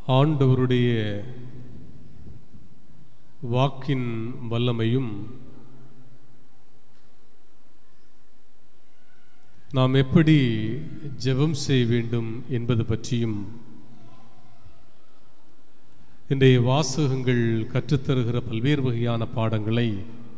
ஆண்டவருடைய வாக்கின் வல்லமையும் நாம் எப்படி ஜெபம் செய்ய வேண்டும் என்பது பற்றியும் இன்றைய வாசகங்கள் கற்றுத்தருகிற பல்வேறு வகையான பாடங்களை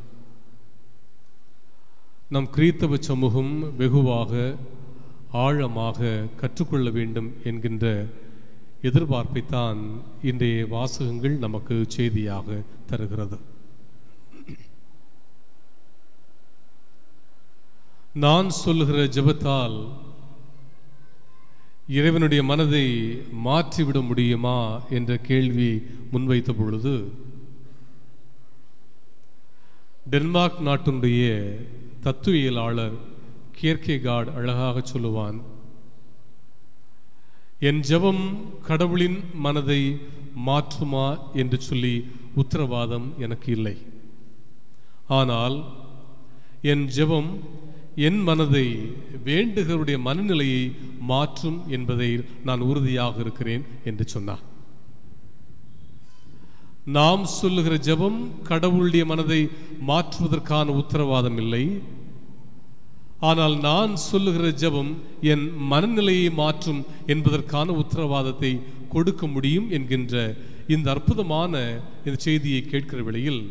நம் கிறித்தவ சமூகம் வெகுவாக ஆழமாக கற்றுக்கொள்ள வேண்டும் என்கின்ற எதிர்பார்ப்பைத்தான் இன்றைய வாசகங்கள் நமக்கு செய்தியாக தருகிறது நான் சொல்லுகிற ஜெபத்தால் இறைவனுடைய மனதை மாற்றிவிட முடியுமா என்ற கேள்வி முன்வைத்த பொழுது டென்மார்க் நாட்டினுடைய தத்துவியலாளர் கியர்கேகார்ட் அழகாக சொல்லுவான் என் ஜெபம் கடவுளின் மனதை மாற்றுமா என்று சொல்லி உத்தரவாதம் எனக்கு இல்லை ஆனால் என் ஜெபம் என் மனதை வேண்டுகிறவருடைய மனநிலையை மாற்றும் என்பதை நான் உறுதியாக இருக்கிறேன் என்று சொன்னார் நாம் சொல்லுகிற ஜெபம் கடவுளுடைய மனதை மாற்றுவதற்கான உத்தரவாதம் இல்லை ஆனால் நான் சொல்லுகிற ஜெபம் என் மனநிலையை மாற்றும் என்பதற்கான உத்தரவாதத்தை கொடுக்க முடியும் என்கின்ற இந்த அற்புதமான இந்த செய்தியை கேட்கிற வேளையில்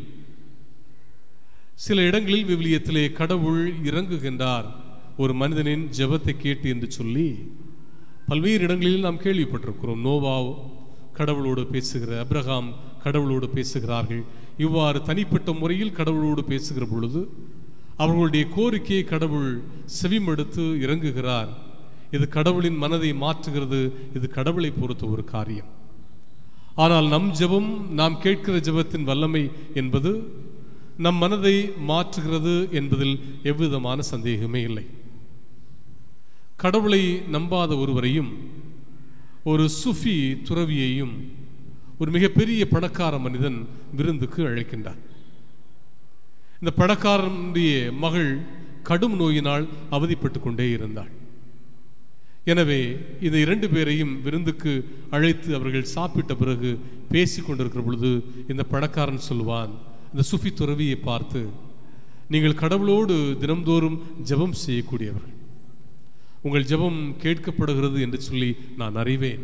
சில இடங்களில் விவிலியத்திலே கடவுள் இறங்குகின்றார் ஒரு மனிதனின் ஜெபத்தை கேட்டு என்று சொல்லி பல்வேறு இடங்களில் நாம் கேள்விப்பட்டிருக்கிறோம் நோவா கடவுளோடு பேசுகிற அப்ரஹாம் கடவுளோடு பேசுகிறார்கள் இவ்வாறு தனிப்பட்ட முறையில் கடவுளோடு பேசுகிற பொழுது அவர்களுடைய கோரிக்கையை கடவுள் செவிமடுத்து இறங்குகிறார் இது கடவுளின் மனதை மாற்றுகிறது இது கடவுளை பொறுத்த ஒரு காரியம் ஆனால் நம் ஜெபம் நாம் கேட்கிற ஜெபத்தின் வல்லமை என்பது நம் மனதை மாற்றுகிறது என்பதில் எவ்விதமான சந்தேகமே இல்லை கடவுளை நம்பாத ஒருவரையும் ஒரு சுஃபி துறவியையும் ஒரு மிகப்பெரிய பணக்கார மனிதன் விருந்துக்கு அழைக்கின்றார் இந்த பணக்காரனுடைய மகள் கடும் நோயினால் அவதிப்பட்டு கொண்டே இருந்தாள் எனவே இந்த இரண்டு பேரையும் விருந்துக்கு அழைத்து அவர்கள் சாப்பிட்ட பிறகு பேசி கொண்டிருக்கிற பொழுது இந்த பணக்காரன் சொல்வான் இந்த சுஃபி துறவியை பார்த்து நீங்கள் கடவுளோடு தினம்தோறும் ஜெபம் செய்யக்கூடியவர்கள் உங்கள் ஜெபம் கேட்கப்படுகிறது என்று சொல்லி நான் அறிவேன்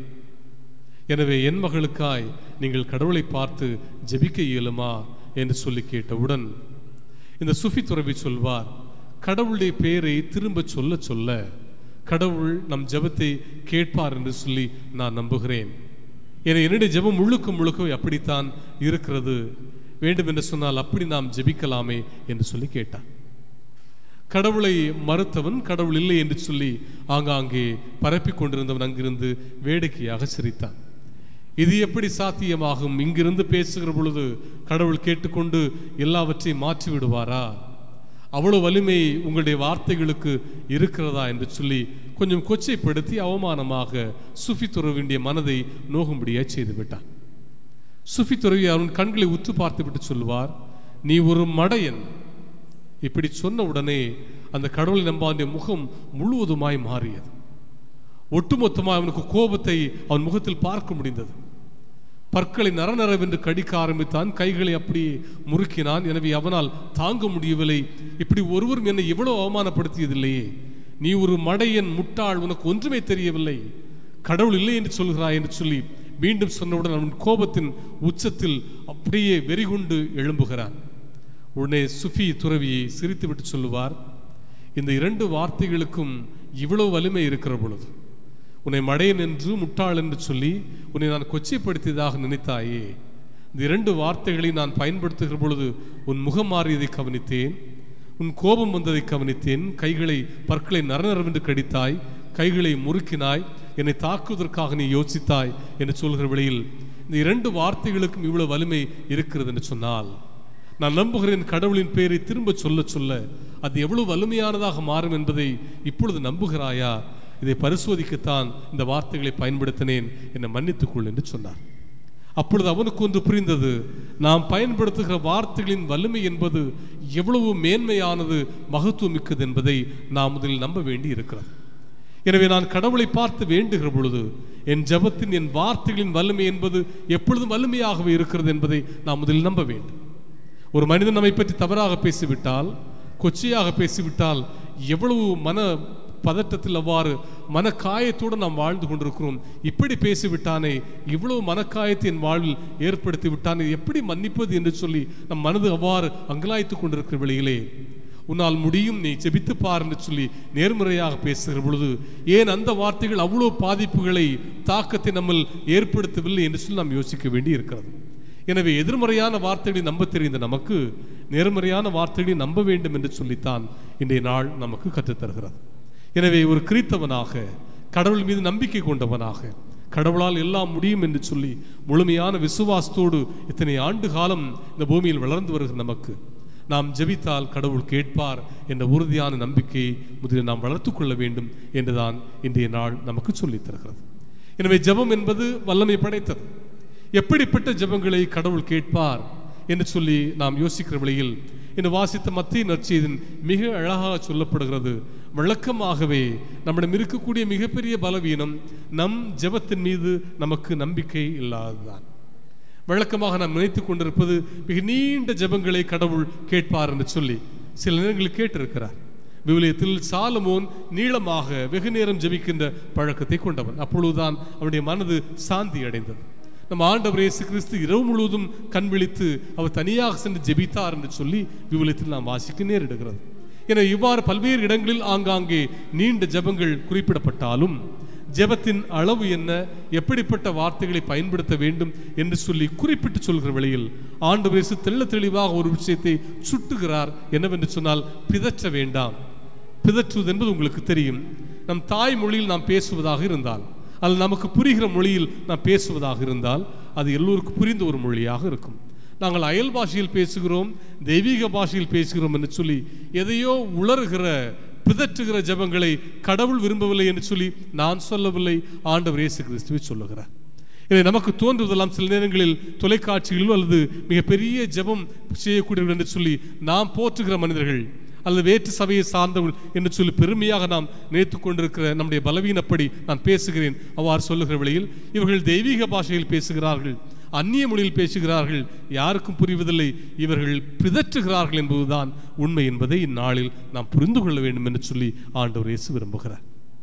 எனவே என் மகளுக்காய் நீங்கள் கடவுளை பார்த்து ஜெபிக்க இயலுமா என்று சொல்லி கேட்டவுடன் இந்த சுஃபி துறவி சொல்வார் கடவுளுடைய பெயரை திரும்ப சொல்ல சொல்ல கடவுள் நம் ஜெபத்தை கேட்பார் என்று சொல்லி நான் நம்புகிறேன் என என்னுடைய ஜெபம் முழுக்க முழுக்க அப்படித்தான் இருக்கிறது வேண்டும் என்று சொன்னால் அப்படி நாம் ஜெபிக்கலாமே என்று சொல்லி கேட்டான் கடவுளை மறுத்தவன் கடவுள் இல்லை என்று சொல்லி ஆங்காங்கே பரப்பிக் கொண்டிருந்தவன் அங்கிருந்து வேடிக்கையாக சிரித்தான் இது எப்படி சாத்தியமாகும் இங்கிருந்து பேசுகிற பொழுது கடவுள் கேட்டுக்கொண்டு எல்லாவற்றையும் மாற்றி விடுவாரா அவ்வளவு வலிமை உங்களுடைய வார்த்தைகளுக்கு இருக்கிறதா என்று சொல்லி கொஞ்சம் கொச்சைப்படுத்தி அவமானமாக சுஃபி துறவிண்டிய மனதை நோகும்படியாக செய்து விட்டான் சுஃபி துறவி அவன் கண்களை உற்று பார்த்துவிட்டு சொல்வார் நீ ஒரு மடையன் இப்படி சொன்ன உடனே அந்த கடவுளை நம்பாண்டிய முகம் முழுவதுமாய் மாறியது ஒட்டுமொத்தமாக அவனுக்கு கோபத்தை அவன் முகத்தில் பார்க்க முடிந்தது பற்களை நரநரவென்று கடிக்க ஆரம்பித்தான் கைகளை அப்படியே முறுக்கினான் எனவே அவனால் தாங்க முடியவில்லை இப்படி ஒருவரும் என்னை இவ்வளவு அவமானப்படுத்தியதில்லையே நீ ஒரு மடையன் முட்டாள் உனக்கு ஒன்றுமே தெரியவில்லை கடவுள் இல்லை என்று சொல்கிறாய் என்று சொல்லி மீண்டும் சொன்னவுடன் அவன் கோபத்தின் உச்சத்தில் அப்படியே வெறிகுண்டு எழும்புகிறான் உடனே சுஃபி துறவியை சிரித்துவிட்டு சொல்லுவார் இந்த இரண்டு வார்த்தைகளுக்கும் இவ்வளவு வலிமை இருக்கிற பொழுது உன்னை மடையன் என்று முட்டாள் என்று சொல்லி உன்னை நான் கொச்சைப்படுத்தியதாக நினைத்தாயே இந்த இரண்டு வார்த்தைகளை நான் பயன்படுத்துகிற பொழுது உன் முகம் மாறியதை கவனித்தேன் உன் கோபம் வந்ததை கவனித்தேன் கைகளை பற்களை நரநரவென்று கடித்தாய் கைகளை முறுக்கினாய் என்னை தாக்குவதற்காக நீ யோசித்தாய் என்று சொல்கிற வேளையில் இந்த இரண்டு வார்த்தைகளுக்கும் இவ்வளவு வலிமை இருக்கிறது என்று சொன்னால் நான் நம்புகிறேன் கடவுளின் பெயரை திரும்ப சொல்ல சொல்ல அது எவ்வளவு வலிமையானதாக மாறும் என்பதை இப்பொழுது நம்புகிறாயா இதை பரிசோதிக்கத்தான் இந்த வார்த்தைகளை பயன்படுத்தினேன் என்னை மன்னித்துக்கொள் என்று சொன்னார் அப்பொழுது அவனுக்கு ஒன்று புரிந்தது நாம் பயன்படுத்துகிற வார்த்தைகளின் வலிமை என்பது எவ்வளவு மேன்மையானது மகத்துவமிக்கது என்பதை நாம் முதலில் நம்ப வேண்டி இருக்கிறது எனவே நான் கடவுளை பார்த்து வேண்டுகிற பொழுது என் ஜெபத்தின் என் வார்த்தைகளின் வல்லமை என்பது எப்பொழுதும் வலிமையாகவே இருக்கிறது என்பதை நாம் முதலில் நம்ப வேண்டும் ஒரு மனிதன் நம்மை பற்றி தவறாக பேசிவிட்டால் கொச்சையாக பேசிவிட்டால் எவ்வளவு மன பதட்டத்தில் அவ்வாறு மனக்காயத்தோடு நாம் வாழ்ந்து கொண்டிருக்கிறோம் இப்படி பேசிவிட்டானே இவ்வளவு மனக்காயத்தை என் வாழ்வில் ஏற்படுத்தி விட்டானே எப்படி மன்னிப்பது என்று சொல்லி நம் மனது அவ்வாறு அங்கலாய்த்து கொண்டிருக்கிற வேளையிலே உன்னால் முடியும் நீ ஜெபித்து பார் என்று சொல்லி நேர்முறையாக பேசுகிற பொழுது ஏன் அந்த வார்த்தைகள் அவ்வளோ பாதிப்புகளை தாக்கத்தை நம்மில் ஏற்படுத்தவில்லை என்று சொல்லி நாம் யோசிக்க வேண்டி இருக்கிறது எனவே எதிர்மறையான வார்த்தைகளை நம்ப தெரிந்த நமக்கு நேர்மறையான வார்த்தைகளை நம்ப வேண்டும் என்று சொல்லித்தான் இன்றைய நாள் நமக்கு கற்றுத்தருகிறது எனவே ஒரு கிறித்தவனாக கடவுள் மீது நம்பிக்கை கொண்டவனாக கடவுளால் எல்லாம் முடியும் என்று சொல்லி முழுமையான விசுவாசத்தோடு இத்தனை ஆண்டு காலம் இந்த பூமியில் வளர்ந்து வருகிற நமக்கு நாம் ஜெபித்தால் கடவுள் கேட்பார் என்ற உறுதியான நம்பிக்கையை முதலில் நாம் வளர்த்துக் கொள்ள வேண்டும் என்றுதான் இன்றைய நாள் நமக்கு சொல்லித் தருகிறது எனவே ஜெபம் என்பது வல்லமை படைத்தது எப்படிப்பட்ட ஜெபங்களை கடவுள் கேட்பார் என்று சொல்லி நாம் யோசிக்கிற வழியில் இந்த வாசித்த மத்திய நற்செய்தின் மிக அழகாக சொல்லப்படுகிறது வழக்கமாகவே நம்மிடம் இருக்கக்கூடிய மிகப்பெரிய பலவீனம் நம் ஜெபத்தின் மீது நமக்கு நம்பிக்கை இல்லாததுதான் வழக்கமாக நாம் நினைத்துக் கொண்டிருப்பது மிக நீண்ட ஜெபங்களை கடவுள் கேட்பார் என்று சொல்லி சில நேரங்களில் கேட்டிருக்கிறார் விவிலியத்தில் சாலமோன் நீளமாக வெகு நேரம் ஜெபிக்கின்ற பழக்கத்தை கொண்டவன் அப்பொழுதுதான் அவனுடைய மனது சாந்தி அடைந்தது நம்ம ஆண்டவர் இயேசு கிறிஸ்து இரவு முழுவதும் கண் விழித்து அவர் தனியாக சென்று ஜெபித்தார் என்று சொல்லி விவிலியத்தில் நாம் வாசிக்க நேரிடுகிறது என இவ்வாறு பல்வேறு இடங்களில் ஆங்காங்கே நீண்ட ஜெபங்கள் குறிப்பிடப்பட்டாலும் ஜெபத்தின் அளவு என்ன எப்படிப்பட்ட வார்த்தைகளை பயன்படுத்த வேண்டும் என்று சொல்லி குறிப்பிட்டு சொல்கிற வேளையில் ஆண்டவர் இயேசு தெள்ள தெளிவாக ஒரு விஷயத்தை சுட்டுகிறார் என்னவென்று சொன்னால் பிதற்ற வேண்டாம் பிதற்றுவது என்பது உங்களுக்கு தெரியும் நம் தாய் மொழியில் நாம் பேசுவதாக இருந்தால் அல்லது நமக்கு புரிகிற மொழியில் நாம் பேசுவதாக இருந்தால் அது எல்லோருக்கும் புரிந்த ஒரு மொழியாக இருக்கும் நாங்கள் அயல் பாஷையில் பேசுகிறோம் தெய்வீக பாஷையில் பேசுகிறோம் என்று சொல்லி எதையோ உளறுகிற பிதற்றுகிற ஜெபங்களை கடவுள் விரும்பவில்லை என்று சொல்லி நான் சொல்லவில்லை ஆண்டவர் இயேசு கிறிஸ்துவை சொல்லுகிறார் இதை நமக்கு தோன்றுவதெல்லாம் சில நேரங்களில் தொலைக்காட்சிகளிலோ அல்லது மிகப்பெரிய ஜெபம் செய்யக்கூடியவர்கள் என்று சொல்லி நாம் போற்றுகிற மனிதர்கள் அல்லது வேற்று சபையை சார்ந்தவர்கள் என்று சொல்லி பெருமையாக நாம் நினைத்துக் கொண்டிருக்கிற நம்முடைய பலவீனப்படி நான் பேசுகிறேன் அவ்வாறு சொல்லுகிற வழியில் இவர்கள் தெய்வீக பாஷையில் பேசுகிறார்கள் அந்நிய மொழியில் பேசுகிறார்கள் யாருக்கும் புரிவதில்லை இவர்கள் பிதற்றுகிறார்கள் என்பதுதான் உண்மை என்பதை இந்நாளில் நாம் புரிந்து கொள்ள வேண்டும் என்று சொல்லி ஆண்டவர் இயேசு விரும்புகிறார்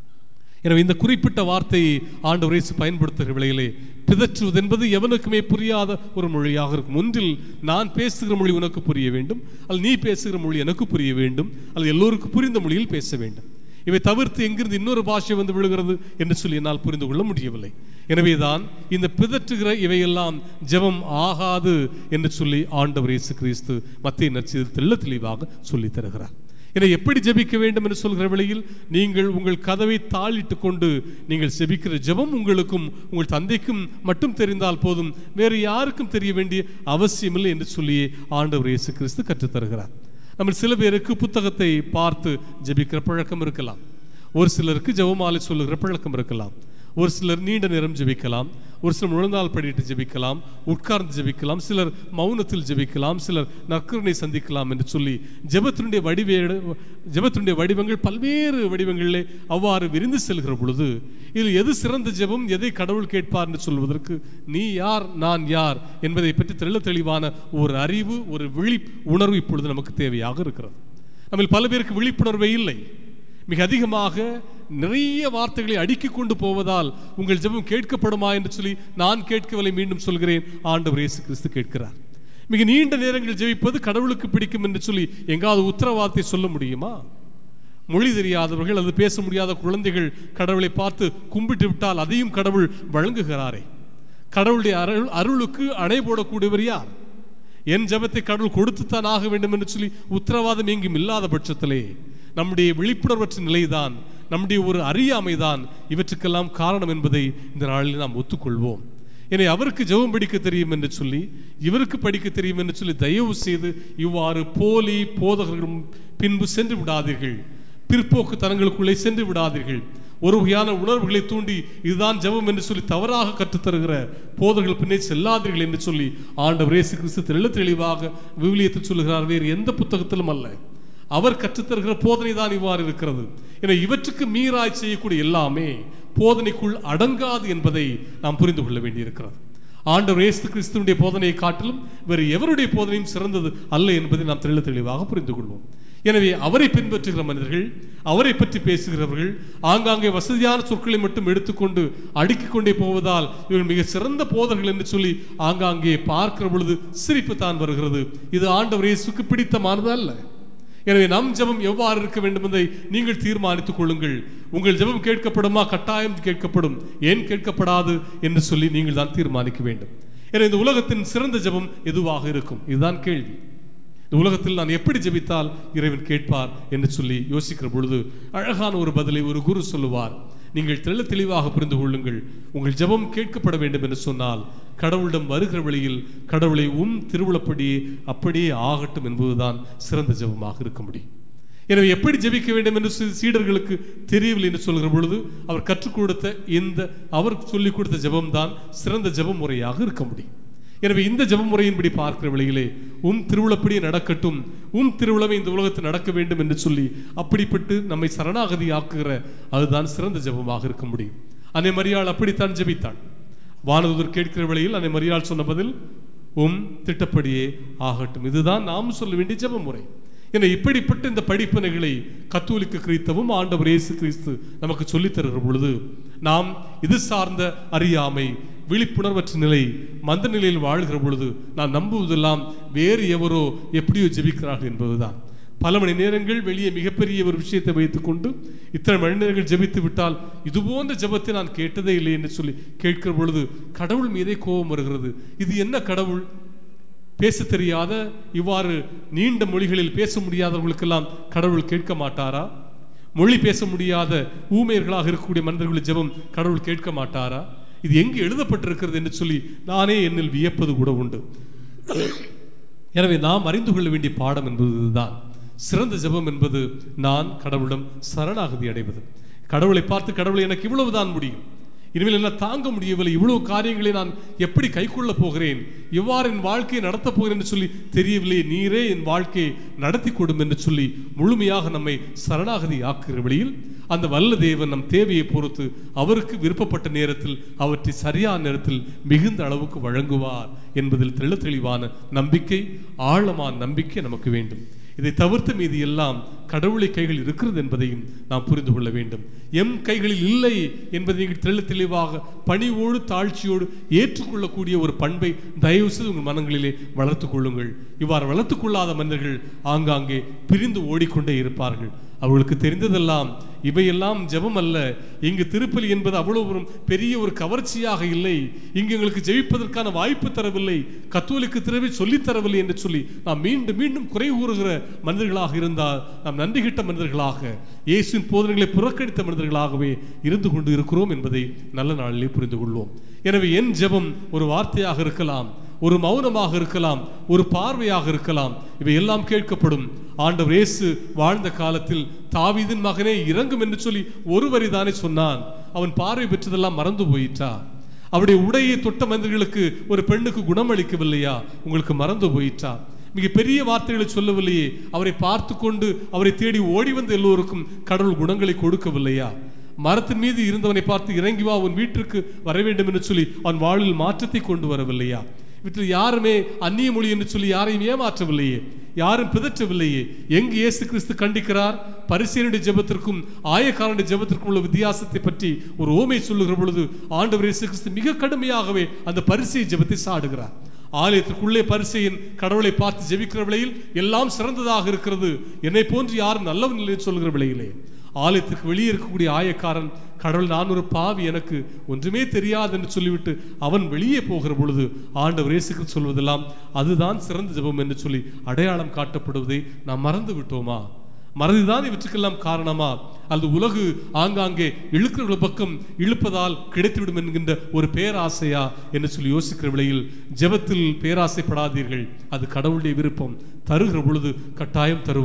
எனவே இந்த குறிப்பிட்ட வார்த்தையை ஆண்டவர் இயேசு பயன்படுத்துகிற வேளையிலே பிதற்றுவது என்பது எவனுக்குமே புரியாத ஒரு மொழியாக இருக்கும் ஒன்றில் நான் பேசுகிற மொழி உனக்கு புரிய வேண்டும் அல்லது நீ பேசுகிற மொழி எனக்கு புரிய வேண்டும் அல்லது எல்லோருக்கும் புரிந்த மொழியில் பேச வேண்டும் இவை தவிர்த்து எங்கிருந்து இன்னொரு பாஷை வந்து விழுகிறது என்று சொல்லி என்னால் புரிந்து கொள்ள முடியவில்லை எனவேதான் இந்த பிதற்றுகிற இவையெல்லாம் ஜெபம் ஆகாது என்று சொல்லி ஆண்டவர் இயேசு கிறிஸ்து மத்திய நற்செய்தியில் தெள்ள தெளிவாக சொல்லித் தருகிறார் என எப்படி ஜெபிக்க வேண்டும் என்று சொல்கிற வேளையில் நீங்கள் உங்கள் கதவை தாளிட்டு கொண்டு நீங்கள் செபிக்கிற ஜெபம் உங்களுக்கும் உங்கள் தந்தைக்கும் மட்டும் தெரிந்தால் போதும் வேறு யாருக்கும் தெரிய வேண்டிய அவசியமில்லை என்று சொல்லியே ஆண்டவர் இயேசு கிறிஸ்து கற்றுத்தருகிறார் நம்ம சில பேருக்கு புத்தகத்தை பார்த்து ஜெபிக்கிற பழக்கம் இருக்கலாம் ஒரு சிலருக்கு ஜெபமாலை சொல்லுகிற பழக்கம் இருக்கலாம் ஒரு சிலர் நீண்ட நேரம் ஜெபிக்கலாம் ஒரு சிலர் முழந்தால் படிட்டு ஜெபிக்கலாம் உட்கார்ந்து ஜெபிக்கலாம் சிலர் மௌனத்தில் ஜெபிக்கலாம் சிலர் நற்கருணை சந்திக்கலாம் என்று சொல்லி ஜெபத்தினுடைய வடிவே ஜெபத்தினுடைய வடிவங்கள் பல்வேறு வடிவங்களிலே அவ்வாறு விரிந்து செல்கிற பொழுது இதில் எது சிறந்த ஜெபம் எதை கடவுள் கேட்பார் என்று சொல்வதற்கு நீ யார் நான் யார் என்பதை பற்றி தெள்ள தெளிவான ஒரு அறிவு ஒரு விழி உணர்வு இப்பொழுது நமக்கு தேவையாக இருக்கிறது நம்மில் பல பேருக்கு விழிப்புணர்வே இல்லை மிக அதிகமாக நிறைய வார்த்தைகளை அடுக்கிக் கொண்டு போவதால் உங்கள் ஜெபம் கேட்கப்படுமா என்று சொல்லி நான் கேட்கவில்லை மீண்டும் சொல்கிறேன் ஆண்டவர் இயேசு கிறிஸ்து கேட்கிறார் மிக நீண்ட நேரங்கள் ஜெபிப்பது கடவுளுக்கு பிடிக்கும் என்று சொல்லி எங்காவது உத்தரவாதத்தை சொல்ல முடியுமா மொழி தெரியாதவர்கள் அது பேச முடியாத குழந்தைகள் கடவுளை பார்த்து கும்பிட்டு விட்டால் அதையும் கடவுள் வழங்குகிறாரே கடவுளுடைய அருள் அருளுக்கு அணை போடக்கூடியவர் யார் என் ஜெபத்தை கடவுள் கொடுத்துத்தான் ஆக வேண்டும் என்று சொல்லி உத்தரவாதம் எங்கும் இல்லாத பட்சத்திலே நம்முடைய விழிப்புணர்வற்ற நிலைதான் நம்முடைய ஒரு அறியாமைதான் இவற்றுக்கெல்லாம் காரணம் என்பதை இந்த நாளில் நாம் ஒத்துக்கொள்வோம் எனவே அவருக்கு ஜெபம் படிக்க தெரியும் என்று சொல்லி இவருக்கு படிக்க தெரியும் என்று சொல்லி தயவு செய்து இவ்வாறு போலி போதகர்களும் பின்பு சென்று விடாதீர்கள் பிற்போக்கு தனங்களுக்குள்ளே சென்று விடாதீர்கள் ஒரு வகையான உணர்வுகளை தூண்டி இதுதான் ஜெபம் என்று சொல்லி தவறாக கற்றுத்தருகிற போதர்கள் பின்னே செல்லாதீர்கள் என்று சொல்லி ஆண்டவர் இயேசு கிறிஸ்து தெள்ள தெளிவாக விவிலியத்தில் சொல்லுகிறார் வேறு எந்த புத்தகத்திலும் அல்ல அவர் கற்றுத்தருகிற போதனை தான் இவ்வாறு இருக்கிறது என இவற்றுக்கு மீறாய் செய்யக்கூடிய எல்லாமே போதனைக்குள் அடங்காது என்பதை நாம் புரிந்து கொள்ள வேண்டியிருக்கிறது ஆண்டவர் இயேசு கிறிஸ்துவனுடைய போதனையை காட்டிலும் வேறு எவருடைய போதனையும் சிறந்தது அல்ல என்பதை நாம் தெளிவு தெளிவாக புரிந்து கொள்வோம் எனவே அவரை பின்பற்றுகிற மனிதர்கள் அவரை பற்றி பேசுகிறவர்கள் ஆங்காங்கே வசதியான சொற்களை மட்டும் எடுத்துக்கொண்டு அடுக்கிக் கொண்டே போவதால் இவர்கள் மிக சிறந்த போதர்கள் என்று சொல்லி ஆங்காங்கே பார்க்கிற பொழுது சிரிப்பு தான் வருகிறது இது ஆண்டவர் இயேசுக்கு பிடித்தமானது அல்ல எனவே நம் ஜெபம் எவ்வாறு இருக்க வேண்டும் என்பதை நீங்கள் தீர்மானித்துக் கொள்ளுங்கள் உங்கள் ஜெபம் கேட்கப்படுமா கட்டாயம் கேட்கப்படும் ஏன் கேட்கப்படாது என்று சொல்லி நீங்கள் தான் தீர்மானிக்க வேண்டும் எனவே இந்த உலகத்தின் சிறந்த ஜெபம் எதுவாக இருக்கும் இதுதான் கேள்வி இந்த உலகத்தில் நான் எப்படி ஜெபித்தால் இறைவன் கேட்பார் என்று சொல்லி யோசிக்கிற பொழுது அழகான ஒரு பதிலை ஒரு குரு சொல்லுவார் நீங்கள் தெள்ள தெளிவாக புரிந்து கொள்ளுங்கள் உங்கள் ஜெபம் கேட்கப்பட வேண்டும் என்று சொன்னால் கடவுளிடம் வருகிற வழியில் கடவுளை உம் திருவுளப்படியே அப்படியே ஆகட்டும் என்பதுதான் சிறந்த ஜெபமாக இருக்க முடியும் எனவே எப்படி ஜெபிக்க வேண்டும் என்று சீ- சீடர்களுக்கு தெரியவில்லை என்று சொல்கிற பொழுது அவர் கற்றுக் கொடுத்த இந்த அவர் சொல்லிக் கொடுத்த ஜெபம்தான் சிறந்த ஜெப முறையாக இருக்க முடியும் எனவே இந்த ஜெப முறையின்படி பார்க்கிற வழியிலே உம் திருவிழப்படி நடக்கட்டும் உம் திருவிழமை இந்த உலகத்தில் நடக்க வேண்டும் என்று சொல்லி அப்படிப்பட்டு நம்மை சரணாகதி ஆக்குகிற அதுதான் சிறந்த ஜெபமாக இருக்க முடியும் அன்னை மரியாள் அப்படித்தான் ஜெபித்தாள் வானதூதர் கேட்கிற வேளையில் அன்னை மரியாள் சொன்ன பதில் உம் திட்டப்படியே ஆகட்டும் இதுதான் நாம் சொல்ல வேண்டிய ஜெப முறை என இப்படிப்பட்ட இந்த படிப்பினைகளை கத்தோலிக்க கிறிஸ்தவும் ஆண்டவர் இயேசு கிறிஸ்து நமக்கு சொல்லித் தருகிற பொழுது நாம் இது சார்ந்த அறியாமை விழிப்புணர்வற்ற நிலை மந்த நிலையில் வாழ்கிற பொழுது நான் நம்புவதெல்லாம் வேறு எவரோ எப்படியோ ஜெபிக்கிறார்கள் என்பதுதான் பல மணி நேரங்கள் வெளியே மிகப்பெரிய ஒரு விஷயத்தை வைத்துக்கொண்டு இத்தனை மணி நேரங்கள் ஜெபித்து விட்டால் இது போன்ற ஜெபத்தை நான் கேட்டதே இல்லை என்று சொல்லி கேட்கிற பொழுது கடவுள் மீதே கோபம் வருகிறது இது என்ன கடவுள் பேச தெரியாத இவ்வாறு நீண்ட மொழிகளில் பேச முடியாதவர்களுக்கெல்லாம் கடவுள் கேட்க மாட்டாரா மொழி பேச முடியாத ஊமையர்களாக இருக்கக்கூடிய மனிதர்களுடைய ஜெபம் கடவுள் கேட்க மாட்டாரா இது எங்கு எழுதப்பட்டிருக்கிறது என்று சொல்லி நானே என்னில் வியப்பது கூட உண்டு எனவே நாம் அறிந்து கொள்ள வேண்டிய பாடம் என்பது இதுதான் சிறந்த ஜெபம் என்பது நான் கடவுளிடம் சரணாகதி அடைவது கடவுளை பார்த்து கடவுளை எனக்கு இவ்வளவுதான் முடியும் இனிமேல் என்ன தாங்க முடியவில்லை இவ்வளவு காரியங்களை நான் எப்படி கைக்கொள்ளப் போகிறேன் எவ்வாறு என் வாழ்க்கையை நடத்தப் போகிறேன் என்று சொல்லி தெரியவில்லை நீரே என் வாழ்க்கையை நடத்தி கொடும் என்று சொல்லி முழுமையாக நம்மை சரணாகதி ஆக்குகிற வழியில் அந்த வல்ல தேவன் நம் தேவையை பொறுத்து அவருக்கு விருப்பப்பட்ட நேரத்தில் அவற்றை சரியான நேரத்தில் மிகுந்த அளவுக்கு வழங்குவார் என்பதில் தெள்ள தெளிவான நம்பிக்கை ஆழமான நம்பிக்கை நமக்கு வேண்டும் இதை தவிர்த்து மீது எல்லாம் கடவுளை கைகள் இருக்கிறது என்பதையும் நாம் புரிந்து கொள்ள வேண்டும் எம் கைகளில் இல்லை என்பதை நீங்கள் தெள்ள தெளிவாக பணிவோடு தாழ்ச்சியோடு ஏற்றுக்கொள்ளக்கூடிய ஒரு பண்பை தயவு செய்து உங்கள் மனங்களிலே வளர்த்துக் கொள்ளுங்கள் இவ்வாறு வளர்த்துக் கொள்ளாத மனிதர்கள் ஆங்காங்கே பிரிந்து ஓடிக்கொண்டே இருப்பார்கள் அவர்களுக்கு தெரிந்ததெல்லாம் இவையெல்லாம் ஜெபம் அல்ல இங்கு திருப்பலி என்பது அவ்வளவு ஒரு பெரிய ஒரு கவர்ச்சியாக இல்லை இங்கு எங்களுக்கு ஜெயிப்பதற்கான வாய்ப்பு தரவில்லை கத்தோலிக்கு திறவை சொல்லித் தரவில்லை என்று சொல்லி நாம் மீண்டும் மீண்டும் குறை கூறுகிற மனிதர்களாக இருந்தால் நாம் நன்றி கிட்ட மனிதர்களாக இயேசுவின் போதனைகளை புறக்கணித்த மனிதர்களாகவே இருந்து கொண்டு இருக்கிறோம் என்பதை நல்ல நாளிலே புரிந்து கொள்வோம் எனவே என் ஜெபம் ஒரு வார்த்தையாக இருக்கலாம் ஒரு மௌனமாக இருக்கலாம் ஒரு பார்வையாக இருக்கலாம் இவை எல்லாம் கேட்கப்படும் ஆண்டவர் இயேசு வாழ்ந்த காலத்தில் தாவீதின் மகனே இறங்கும் என்று சொல்லி ஒரு வரி தானே சொன்னான் அவன் பார்வை பெற்றதெல்லாம் மறந்து போயிற்றா அவருடைய உடையை தொட்ட மனிதர்களுக்கு ஒரு பெண்ணுக்கு குணமளிக்கவில்லையா உங்களுக்கு மறந்து போயிற்றா மிக பெரிய வார்த்தைகளை சொல்லவில்லையே அவரை பார்த்து கொண்டு அவரை தேடி ஓடி வந்த எல்லோருக்கும் கடவுள் குணங்களை கொடுக்கவில்லையா மரத்தின் மீது இருந்தவனை பார்த்து இறங்கி வா உன் வீட்டிற்கு வர வேண்டும் என்று சொல்லி அவன் வாழ்வில் மாற்றத்தை கொண்டு வரவில்லையா வீட்டில் யாருமே அந்நிய மொழி என்று சொல்லி யாரையும் ஏமாற்றவில்லையே யாரும் பிதற்றவில்லையே எங்கு இயேசு கிறிஸ்து கண்டிக்கிறார் பரிசீலனுடைய ஜெபத்திற்கும் ஆயக்காரனுடைய ஜெபத்திற்கும் உள்ள வித்தியாசத்தை பற்றி ஒரு ஓமை சொல்லுகிற பொழுது ஆண்டவர் இயேசு கிறிஸ்து மிக கடுமையாகவே அந்த பரிசை ஜெபத்தை சாடுகிறார் ஆலயத்திற்குள்ளே பரிசையின் கடவுளை பார்த்து ஜெபிக்கிற விலையில் எல்லாம் சிறந்ததாக இருக்கிறது என்னை போன்று யாரும் நல்லவன் இல்லை என்று சொல்கிற விலையிலே ஆலயத்துக்கு வெளியே இருக்கக்கூடிய ஆயக்காரன் கடவுள் நான் ஒரு பாவி எனக்கு ஒன்றுமே தெரியாது என்று சொல்லிவிட்டு அவன் வெளியே போகிற பொழுது ஆண்டவர் இயேசுக்கு சொல்வதெல்லாம் அதுதான் சிறந்த ஜெபம் என்று சொல்லி அடையாளம் காட்டப்படுவதை நாம் மறந்து விட்டோமா மறந்துதான் இவற்றுக்கெல்லாம் காரணமா அல்லது உலகு ஆங்காங்கே இழுக்கிற பக்கம் இழுப்பதால் கிடைத்துவிடும் என்கின்ற ஒரு பேராசையா என்று சொல்லி யோசிக்கிற விலையில் ஜெபத்தில் பேராசைப்படாதீர்கள் அது கடவுளுடைய விருப்பம் தருகிற பொழுது கட்டாயம் தருவார்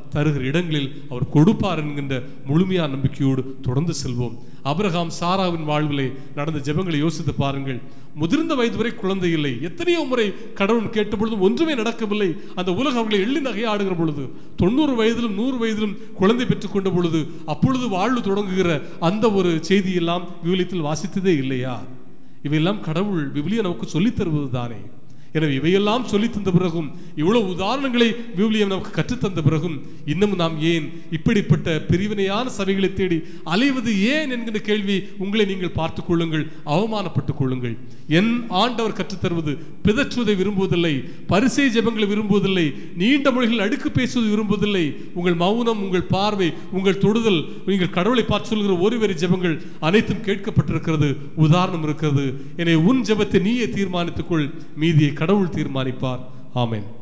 தருகிற இடங்களில் அவர் கொடுப்பார் என்கின்ற முழுமையான நம்பிக்கையோடு தொடர்ந்து செல்வோம் அபிரகாம் சாராவின் வாழ்விலே நடந்த ஜெபங்களை யோசித்து பாருங்கள் முதிர்ந்த வயது வரை குழந்தை இல்லை எத்தனையோ முறை கடவுள் கேட்ட பொழுதும் ஒன்றுமே நடக்கவில்லை அந்த உலகம் அவர்களை எள்ளி நகையாடுகிற பொழுது தொண்ணூறு வயதிலும் நூறு வயதிலும் குழந்தை பெற்றுக்கொண்ட பொழுது அப்பொழுது வாழ்வு தொடங்குகிற அந்த ஒரு செய்தியெல்லாம் விவிலியத்தில் வாசித்ததே இல்லையா இவையெல்லாம் கடவுள் விவிலியம் நமக்கு சொல்லித் தருவது தானே எனவே இவையெல்லாம் சொல்லி தந்த பிறகும் இவ்வளவு உதாரணங்களை விவிலியம் நமக்கு கற்றுத்தந்த பிறகும் இன்னும் நாம் ஏன் இப்படிப்பட்ட பிரிவினையான சபைகளை தேடி அலைவது ஏன் என்கிற கேள்வி உங்களை நீங்கள் பார்த்துக் கொள்ளுங்கள் அவமானப்பட்டுக் கொள்ளுங்கள் என் ஆண்டவர் கற்றுத்தருவது பிதற்றுவதை விரும்புவதில்லை பரிசை ஜெபங்களை விரும்புவதில்லை நீண்ட மொழிகள் அடுக்கு பேசுவது விரும்புவதில்லை உங்கள் மௌனம் உங்கள் பார்வை உங்கள் தொடுதல் நீங்கள் கடவுளை பார்த்து சொல்கிற ஒருவரி ஜெபங்கள் அனைத்தும் கேட்கப்பட்டிருக்கிறது உதாரணம் இருக்கிறது எனவே உன் ஜெபத்தை நீயே தீர்மானித்துக் கொள் மீதியை கடவுள் தீர்மானிப்பார் ஆமென்